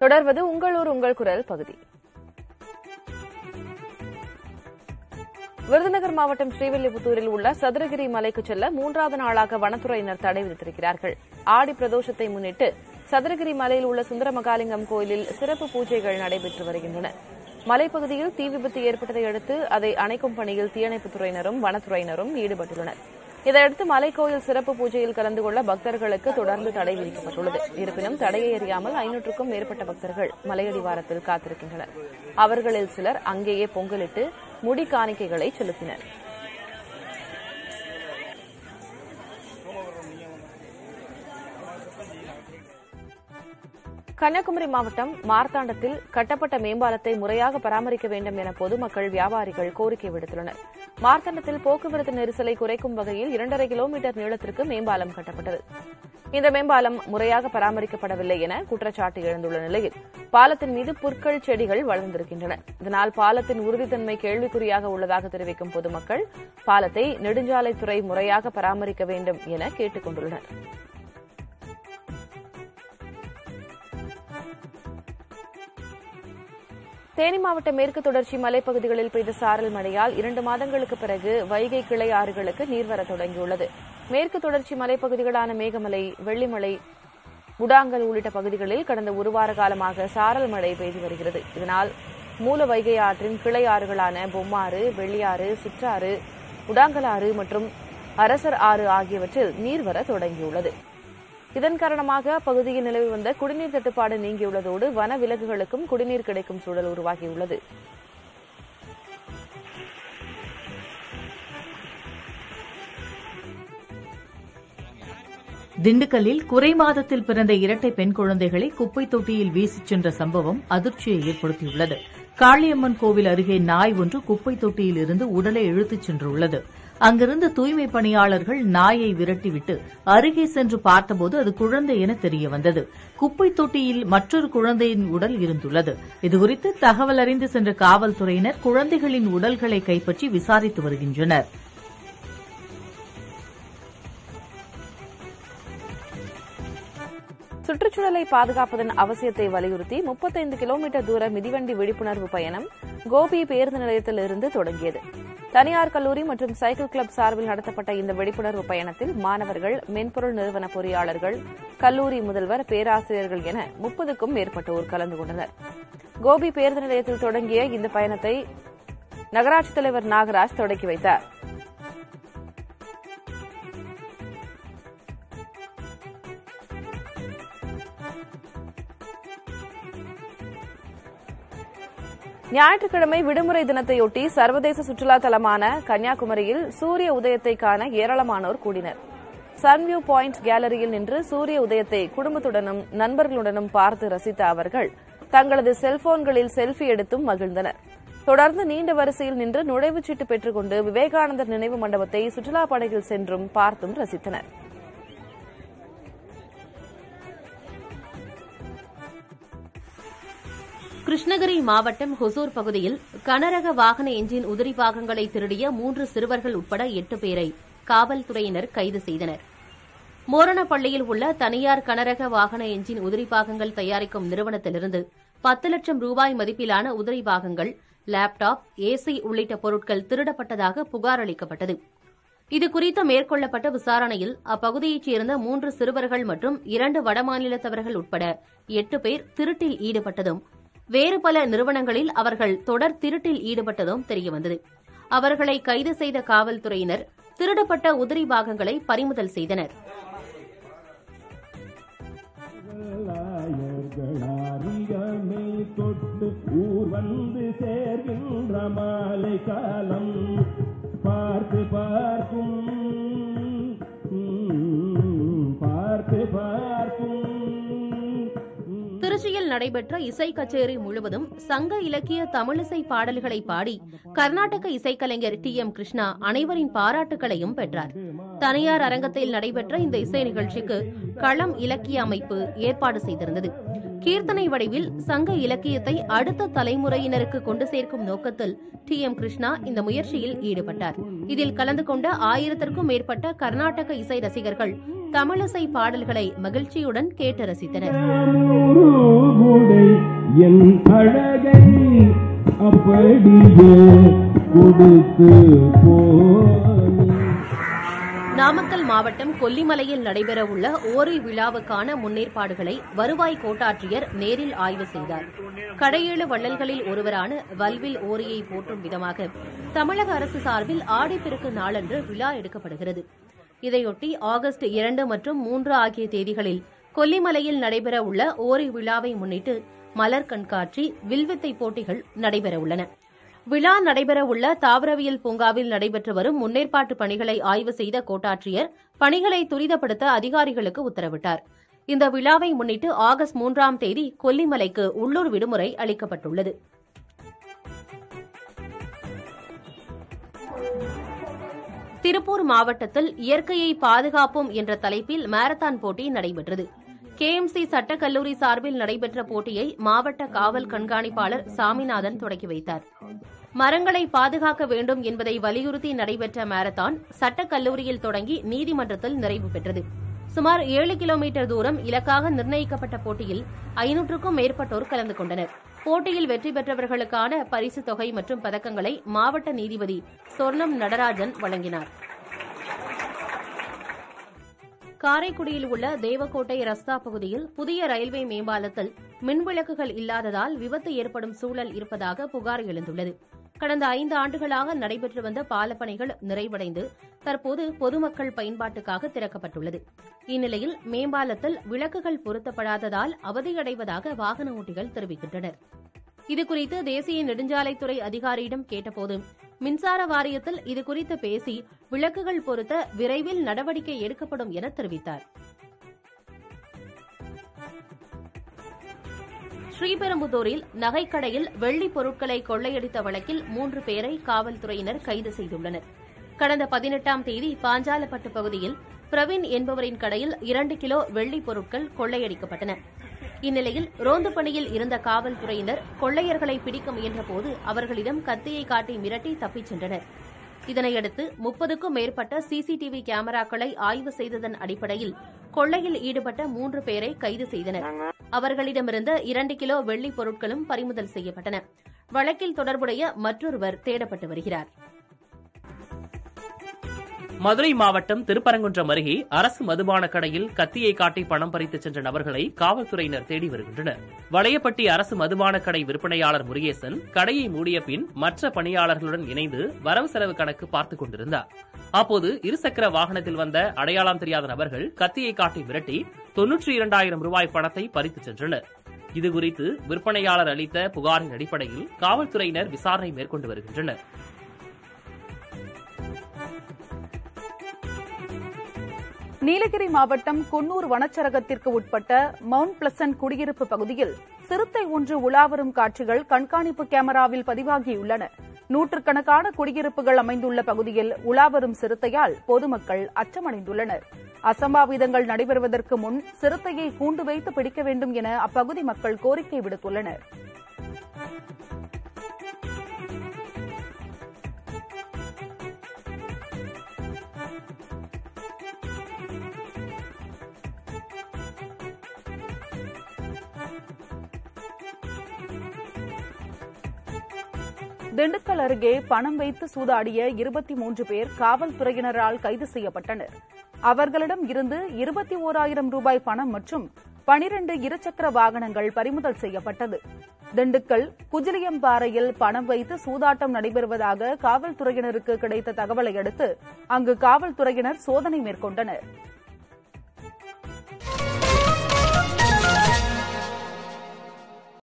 தொடர்வது உங்களூர் உங்கள் குரல் பகுதி விருதுநகர் மாவட்டம் ஸ்ரீவில்லிபுத்தூரில் உள்ள சதுரகிரி மலைக்கு செல்ல மூன்றாவது நாளாக வனத்துறையினர் தடை விதித்திருக்கிறார்கள் ஆடி பிரதோஷத்தை முன்னிட்டு சதுரகிரி மலையில் உள்ள சுந்தரமகாலிங்கம் கோயிலில் சிறப்பு பூஜைகள் நடைபெற்று வருகின்றன மலைப்பகுதியில் தீ விபத்து ஏற்பட்டதை அடுத்து அதை அணைக்கும் பணியில் தீயணைப்புத் துறையினரும் வனத்துறையினரும் ஈடுபட்டுள்ளனர் இதையடுத்து மலைக்கோயில் சிறப்பு பூஜையில் கலந்து கொள்ள பக்தர்களுக்கு தொடர்ந்து தடை விதிக்கப்பட்டுள்ளது இருப்பினும் தடையை அறியாமல் ஐநூற்றுக்கும் மேற்பட்ட பக்தர்கள் மலையடிவாரத்தில் காத்திருக்கின்றனர் அவர்களில் சிலர் அங்கேயே பொங்கலிட்டு முடி காணிக்கைகளை செலுத்தினர் கன்னியாகுமரி மாவட்டம் மார்த்தாண்டத்தில் கட்டப்பட்ட மேம்பாலத்தை முறையாக பராமரிக்க வேண்டும் என பொதுமக்கள் வியாபாரிகள் கோரிக்கை விடுத்துள்ளனர் மார்த்தாண்டத்தில் போக்குவரத்து நெரிசலை குறைக்கும் வகையில் இரண்டரை கிலோமீட்டர் நீளத்திற்கு மேம்பாலம் கட்டப்பட்டது இந்த மேம்பாலம் முறையாக பராமரிக்கப்படவில்லை என குற்றச்சாட்டு எழுந்துள்ள நிலையில் பாலத்தின் மீது புற்கள் செடிகள் வளர்ந்திருக்கின்றன இதனால் பாலத்தின் உறுதித்தன்மை கேள்விக்குறியாக உள்ளதாக தெரிவிக்கும் பொதுமக்கள் பாலத்தை நெடுஞ்சாலைத்துறை முறையாக பராமரிக்க வேண்டும் என கேட்டுக் கொண்டுள்ளனர் தேனி மாவட்ட மேற்கு தொடர்ச்சி மலைப்பகுதிகளில் பெய்த சாரல் மழையால் இரண்டு மாதங்களுக்கு பிறகு வைகை கிளை ஆறுகளுக்கு நீர்வர தொடங்கியுள்ளது மேற்கு தொடர்ச்சி மலைப்பகுதிகளான மேகமலை வெள்ளிமலை குடாங்கல் உள்ளிட்ட பகுதிகளில் கடந்த ஒரு வார காலமாக சாரல் மழை பெய்து வருகிறது இதனால் மூல வைகை ஆற்றின் கிளை ஆறுகளான பொம்மாறு வெள்ளியாறு சிற்றாறு உடாங்கலாறு மற்றும் அரசர் ஆறு ஆகியவற்றில் நீர்வர தொடங்கியுள்ளது இதன் காரணமாக அப்பகுதியில் நிலவி வந்த குடிநீர் தட்டுப்பாடு நீங்கியுள்ளதோடு வன விலங்குகளுக்கும் குடிநீர் கிடைக்கும் சூழல் உருவாகியுள்ளது திண்டுக்கல்லில் குறை மாதத்தில் பிறந்த இரட்டை பெண் குழந்தைகளை குப்பை தொட்டியில் வீசிச் சென்ற சம்பவம் அதிர்ச்சியை ஏற்படுத்தியுள்ளது காளியம்மன் கோவில் அருகே நாய் ஒன்று குப்பை தொட்டியில் இருந்து உடலை இழுத்துச் சென்றுள்ளது அங்கிருந்த தூய்மை பணியாளர்கள் நாயை விரட்டிவிட்டு அருகே சென்று பார்த்தபோது அது குழந்தை என தெரியவந்தது குப்பை தொட்டியில் மற்றொரு குழந்தையின் உடல் இருந்துள்ளது இதுகுறித்து தகவல் அறிந்து சென்ற காவல்துறையினர் குழந்தைகளின் உடல்களை கைப்பற்றி விசாரித்து வருகின்றனர் சுற்றுச்சூழலை பாதுகாப்பதன் அவசியத்தை வலியுறுத்தி முப்பத்தைந்து கிலோமீட்டர் தூர மிதிவண்டி விழிப்புணர்வு பயணம் கோபி பேருந்து நிலையத்தில் இருந்து தொடங்கியது தனியார் கல்லூரி மற்றும் சைக்கிள் கிளப் சார்பில் நடத்தப்பட்ட இந்த விழிப்புணர்வு பயணத்தில் மாணவர்கள் மென்பொருள் நிறுவன பொறியாளர்கள் கல்லூரி முதல்வர் பேராசிரியர்கள் என முப்பதுக்கும் மேற்பட்டோர் கலந்து கொண்டனர் கோபி பேருந்து நிலையத்தில் தொடங்கிய இந்த பயணத்தை நகராட்சித் தலைவர் நாகராஜ் தொடக்கி வைத்தார் ஞாயிற்றுக்கிழமை விடுமுறை தினத்தையொட்டி சர்வதேச சுற்றுலா தலமான கன்னியாகுமரியில் சூரிய உதயத்தை காண ஏராளமானோர் கூடினர் சன்வியூ பாயிண்ட் கேலரியில் நின்று சூரிய உதயத்தை குடும்பத்துடனும் நண்பர்களுடனும் பார்த்து ரசித்த அவர்கள் தங்களது செல்போன்களில் செல்ஃபி எடுத்தும் மகிழ்ந்தனர் தொடர்ந்து நீண்ட வரிசையில் நின்று நுழைவுச் சீட்டு பெற்றுக்கொண்டு விவேகானந்தர் நினைவு மண்டபத்தை சுற்றுலா படகில் சென்றும் பார்த்தும் ரசித்தனர் கிருஷ்ணகிரி மாவட்டம் ஹொசூர் பகுதியில் கனரக வாகன எஞ்சின் உதிரி பாகங்களை திருடிய மூன்று சிறுவர்கள் உட்பட எட்டு பேரை காவல்துறையினர் கைது செய்தனர் மோரணப்பள்ளியில் உள்ள தனியார் கனரக வாகன எஞ்சின் உதிரி பாகங்கள் தயாரிக்கும் நிறுவனத்திலிருந்து பத்து லட்சம் ரூபாய் மதிப்பிலான உதிரி பாகங்கள் லேப்டாப் ஏசி உள்ளிட்ட பொருட்கள் திருடப்பட்டதாக புகார் அளிக்கப்பட்டது இதுகுறித்து மேற்கொள்ளப்பட்ட விசாரணையில் அப்பகுதியைச் சேர்ந்த மூன்று சிறுவர்கள் மற்றும் இரண்டு வடமாநிலத்தவர்கள் உட்பட எட்டு பேர் திருட்டில் ஈடுபட்டதும் வேறு பல நிறுவனங்களில் அவர்கள் தொடர் திருட்டில் ஈடுபட்டதும் தெரியவந்தது அவர்களை கைது செய்த காவல்துறையினர் திருடப்பட்ட உதிரி பாகங்களை பறிமுதல் செய்தனர் லாயர்களாரியமே தொட்டு ஊர் வந்து சேர்கின்ற மாலை காலம் பார்த்து பார்க்கும் உம், பார்த்து பார்க்கும் திருச்சியில் நடைபெற்ற இசை கச்சேரி முழுவதும் சங்க இலக்கிய தமிழிசை பாடல்களை பாடி கர்நாடக இசைக்கலைஞர் டி எம் கிருஷ்ணா அனைவரின் பாராட்டுகளையும் பெற்றார் தனியார் அரங்கத்தில் நடைபெற்ற இந்த இசை நிகழ்ச்சிக்கு களம் இலக்கிய அமைப்பு ஏற்பாடு செய்திருந்தது கீர்த்தனை வடிவில் சங்க இலக்கியத்தை அடுத்த தலைமுறையினருக்கு கொண்டு சேர்க்கும் நோக்கத்தில் டி எம் கிருஷ்ணா இந்த முயற்சியில் ஈடுபட்டார் இதில் கலந்து கொண்ட ஆயிரத்திற்கும் மேற்பட்ட கர்நாடக இசை ரசிகர்கள் தமிழிசை பாடல்களை மகிழ்ச்சியுடன் கேட்டு ரசித்தனர் முருகுடை என் அழகை அப்படியே கொடுத்து போனி நாமக்கல் மாவட்டம் கொல்லிமலையில் நடைபெறவுள்ள ஓரி விழாவுக்கான முன்னேற்பாடுகளை வருவாய் கோட்டாட்சியர் நேரில் ஆய்வு செய்தார் கடையேழு வள்ளல்களில் ஒருவரான வல்வில் ஓரியை போற்றும் விதமாக தமிழக அரசு சார்பில் ஆடிப்பெருக்கு நாளன்று விழா எடுக்கப்படுகிறது இதையொட்டி ஆகஸ்ட் இரண்டு மற்றும் மூன்று ஆகிய தேதிகளில் கொல்லிமலையில் நடைபெறவுள்ள ஓரி விழாவை முன்னிட்டு மலர் கண்காட்சி வில்வித்தை போட்டிகள் நடைபெறவுள்ளன விழா நடைபெறவுள்ள தாவரவியல் பூங்காவில் நடைபெற்று வரும் முன்னேற்பாட்டு பணிகளை ஆய்வு செய்த கோட்டாட்சியர் பணிகளை துரிதப்படுத்த அதிகாரிகளுக்கு உத்தரவிட்டார் இந்த விழாவை முன்னிட்டு ஆகஸ்ட் மூன்றாம் தேதி கொல்லிமலைக்கு உள்ளூர் விடுமுறை அளிக்கப்பட்டுள்ளது திருப்பூர் மாவட்டத்தில் இயற்கையை பாதுகாப்போம் என்ற தலைப்பில் மாரத்தான் போட்டி நடைபெற்றது கேஎம்சி சட்டக்கல்லூரி சார்பில் நடைபெற்ற போட்டியை மாவட்ட காவல் கண்காணிப்பாளர் சாமிநாதன் தொடங்கி வைத்தார் மரங்களை பாதுகாக்க வேண்டும் என்பதை வலியுறுத்தி நடைபெற்ற மாரத்தான் சட்டக்கல்லூரியில் தொடங்கி நீதிமன்றத்தில் நிறைவு பெற்றது சுமார் ஏழு கிலோமீட்டர் தூரம் இலக்காக நிர்ணயிக்கப்பட்ட போட்டியில் ஐநூற்றுக்கும் மேற்பட்டோர் கலந்து கொண்டனர் போட்டியில் வெற்றி பெற்றவர்களுக்கான பரிசுத் தொகை மற்றும் பதக்கங்களை மாவட்ட நீதிபதி சொர்ணம் நடராஜன் வழங்கினார் காரைக்குடியில் உள்ள தேவக்கோட்டை ரஸ்தா பகுதியில் புதிய ரயில்வே மேம்பாலத்தில் மின்விளக்குகள் இல்லாததால் விபத்து ஏற்படும் சூழல் இருப்பதாக புகார் எழுந்துள்ளது கடந்த ஐந்து ஆண்டுகளாக நடைபெற்று வந்த பாலப்பணிகள் நிறைவடைந்து தற்போது பொதுமக்கள் பயன்பாட்டுக்காக திறக்கப்பட்டுள்ளது இந்நிலையில் மேம்பாலத்தில் விளக்குகள் பொருத்தப்படாததால் அவதியடைவதாக வாகன ஓட்டிகள் தெரிவிக்கின்றனர் இதுகுறித்து தேசிய நெடுஞ்சாலைத்துறை அதிகாரியிடம் கேட்டபோது மின்சார வாரியத்தில் இதுகுறித்து பேசி விளக்குகள் பொருத்த விரைவில் நடவடிக்கை எடுக்கப்படும் என தெரிவித்தார் ஸ்ரீபெரும்புதூரில் நகைக்கடையில் வெள்ளி பொருட்களை கொள்ளையடித்த வழக்கில் மூன்று பேரை காவல்துறையினர் கைது செய்துள்ளனர் கடந்த பதினெட்டாம் தேதி பாஞ்சாலப்பட்டு பகுதியில் பிரவீன் என்பவரின் கடையில் இரண்டு கிலோ வெள்ளி பொருட்கள் கொள்ளையடிக்கப்பட்டன இந்நிலையில் ரோந்து பணியில் இருந்த காவல்துறையினர் கொள்ளையர்களை பிடிக்க முயன்றபோது அவர்களிடம் கத்தியை காட்டி மிரட்டி தப்பிச் சென்றனர் இதனையடுத்து முப்பதுக்கும் மேற்பட்ட சிசிடிவி கேமராக்களை ஆய்வு செய்ததன் அடிப்படையில் கொள்ளையில் ஈடுபட்ட மூன்று பேரை கைது செய்தனர் அவர்களிடமிருந்த இரண்டு கிலோ வெள்ளி பொருட்களும் பறிமுதல் செய்யப்பட்டன வழக்கில் தொடர்புடைய மற்றொருவர் தேடப்பட்டு வருகிறார் மதுரை மாவட்டம் திருப்பரங்குன்றம் அருகே அரசு மதுபான கடையில் கத்தியை காட்டி பணம் பறித்துச் சென்ற நபர்களை காவல்துறையினர் தேடி வருகின்றனர் வளையப்பட்டி அரசு மதுபான கடை விற்பனையாளர் முருகேசன் கடையை மூடிய பின் மற்ற பணியாளர்களுடன் இணைந்து வரவு செலவு கணக்கு பார்த்துக் கொண்டிருந்தார் அப்போது இருசக்கர வாகனத்தில் வந்த அடையாளம் தெரியாத நபர்கள் கத்தியை காட்டி விரட்டி தொன்னூற்றி இரண்டாயிரம் ரூபாய் பணத்தை பறித்துச் சென்றனர் இதுகுறித்து விற்பனையாளர் அளித்த புகாரின் அடிப்படையில் காவல்துறையினர் விசாரணை மேற்கொண்டு வருகின்றனர் நீலகிரி மாவட்டம் குன்னூர் வனச்சரகத்திற்கு உட்பட்ட மவுண்ட் பிளசன்ட் குடியிருப்பு பகுதியில் சிறுத்தை ஒன்று உலாவரும் காட்சிகள் கண்காணிப்பு கேமராவில் பதிவாகியுள்ளன நூற்றுக்கணக்கான குடியிருப்புகள் அமைந்துள்ள பகுதியில் உலாவரும் சிறுத்தையால் பொதுமக்கள் அச்சமடைந்துள்ளனர் அசம்பாவிதங்கள் நடைபெறுவதற்கு முன் சிறுத்தையை கூண்டு வைத்து பிடிக்க வேண்டும் என அப்பகுதி மக்கள் கோரிக்கை விடுத்துள்ளனர் திண்டுக்கல் அருகே பணம் வைத்து சூதாடிய இருபத்தி மூன்று பேர் காவல்துறையினரால் கைது செய்யப்பட்டனர் அவர்களிடம் இருந்து இருபத்தி ஓராயிரம் ரூபாய் பணம் மற்றும் பனிரண்டு இருசக்கர வாகனங்கள் பறிமுதல் செய்யப்பட்டது திண்டுக்கல் குஜிலியம்பாறையில் பணம் வைத்து சூதாட்டம் நடைபெறுவதாக காவல்துறையினருக்கு கிடைத்த தகவலை அடுத்து அங்கு காவல்துறையினர் சோதனை மேற்கொண்டனர்